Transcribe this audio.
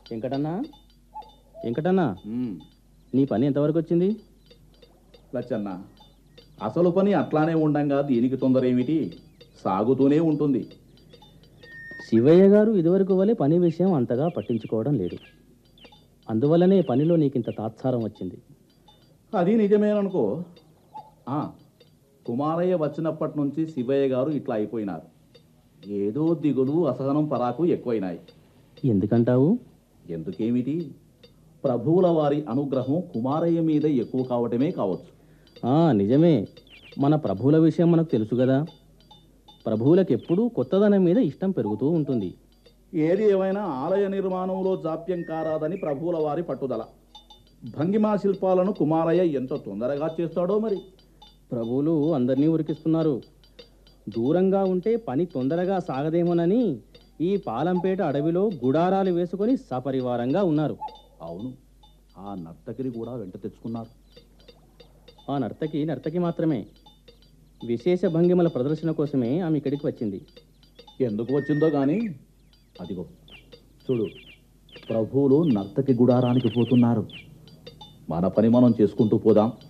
వెంకటన్నా వెంకటన్నా నీ పని ఎంతవరకు వచ్చింది లచ్చన్న అసలు పని అట్లానే ఉండంగా దీనికి తొందర ఏమిటి సాగుతూనే ఉంటుంది శివయ్య గారు ఇదివరకు వలె పని విషయం అంతగా పట్టించుకోవడం లేదు అందువల్లనే పనిలో నీకింత తాత్సారం వచ్చింది అది నిజమేననుకో ఆ, కుమారయ్య వచ్చినప్పటి నుంచి శివయ్య గారు ఇట్లా అయిపోయినారు ఏదో దిగులు అసహనం పరాకు ఎక్కువైనాయి ఎందుకంటావు ఎందుకేమిటి ప్రభువుల వారి అనుగ్రహం కుమారయ్య మీద ఎక్కువ కావటమే కావచ్చు ఆ, నిజమే మన ప్రభువుల విషయం మనకు తెలుసు కదా ప్రభువులకు ఎప్పుడూ కొత్తదనం మీద ఇష్టం పెరుగుతూ ఉంటుంది ఏది ఏమైనా ఆలయ నిర్మాణంలో జాప్యం కారాదని ప్రభువుల వారి పట్టుదల భంగిమా శిల్పాలను కుమారయ్య ఎంత తొందరగా చేస్తాడో మరి ప్రభువులు అందరినీ ఉరికిస్తున్నారు దూరంగా ఉంటే పని తొందరగా సాగదేమోనని ఈ పాలంపేట అడవిలో గుడారాలు వేసుకొని సపరివారంగా ఉన్నారు అవును ఆ నర్తకిని కూడా వెంట తెచ్చుకున్నారు ఆ నర్తకి నర్తకి మాత్రమే విశేష భంగిమల ప్రదర్శన కోసమే ఆమె ఇక్కడికి వచ్చింది ఎందుకు వచ్చిందో గాని అదిగో చూడు ప్రభువులు నర్తకి గుడారానికి పోతున్నారు మన పని మనం చేసుకుంటూ పోదాం